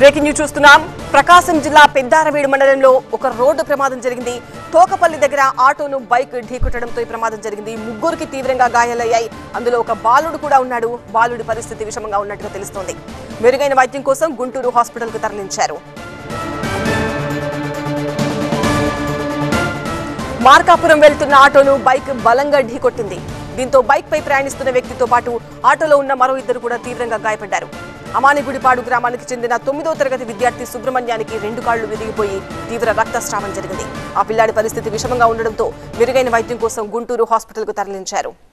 breaking news చూస్తున్నాం ప్రకాశం జిల్లా పెద్దారవీడు మండలంలో ఒక రోడ్డు ప్రమాదం జరిగింది తోకపల్లి దగ్గర ఆటోను బైక్ ఢీకొట్టడంతో ఈ ప్రమాదం జరిగింది ముగ్గురికి తీవ్రంగా గాయాలయ్యాయి అందులో ఒక బాలుడు కూడా ఉన్నాడు బాలుడి పరిస్థితి విషమంగా ఉన్నట్టుగా తెలుస్తోంది మెరుగైన వైద్యం కోసం గుంటూరు హాస్పిటల్కు తరలించారు మార్కాపురం వెళ్తున్న ఆటోను బైక్ బలంగా ఢీకొట్టింది దీంతో బైక్ పై ప్రయాణిస్తున్న వ్యక్తితో పాటు ఆటోలో ఉన్న మరో ఇద్దరు కూడా తీవ్రంగా గాయపడ్డారు అమానిగుడిపాడు గ్రామానికి చెందిన తొమ్మిదో తరగతి విద్యార్థి సుబ్రహ్మణ్యానికి రెండు కాళ్లు విరిగిపోయి తీవ్ర రక్తస్రావం జరిగింది ఆ పిల్లాడి పరిస్థితి విషమంగా ఉండడంతో మెరుగైన వైద్యం కోసం గుంటూరు హాస్పిటల్కు తరలించారు